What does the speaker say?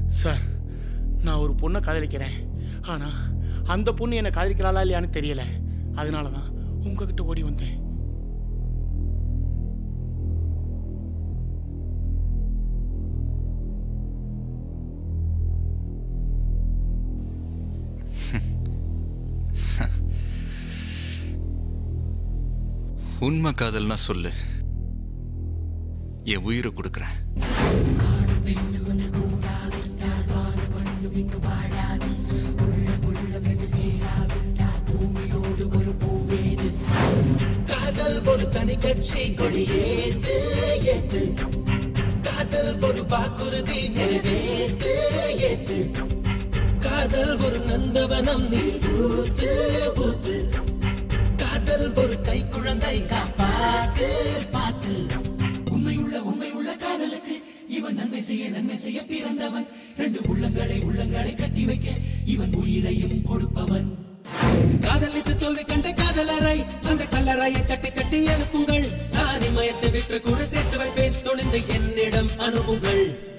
sir நான் ஒரு பொண்ணை காதலிக்கிறேன் ஆனா அந்த பொண்ணு என்னை காதலிக்கிறாளா இல்லையான்னு தெரியல அதனால தான் உங்ககிட்ட ஓடி வந்தேன் உண்மை காதல்னா சொல்லு என் உயிரை கொடுக்குறேன் காதல் ஒரு தனி கட்சி கொடியேத்து ஏத்து காதல் ஒரு வாக்குறுதி நிறைவேற்று ஏத்து காதல் ஒரு நந்தவனம் நீர் ஊத்து ஊத்து காதல் ஒரு கை குழந்தை காப்பாட்டு பார்த்து உண்மையுள்ள உண்மையுள்ள காதலுக்கு இவன் நன்மை செய்ய நன்மை செய்ய பிறந்தவன் ரெண்டு உள்ளங்களை உள்ளங்களை கட்டி வைக்க இவன் உயிரையும் கொடுப்பவன் காதலித்து தோல்வி கண்ட காதலரை அந்த கல்லறையை தட்டி தட்டி எழுப்புங்கள் நான் இமயத்தை விட்டு கூட சேர்த்து வைப்பேன் துணிந்து என்னிடம் அனுப்புங்கள்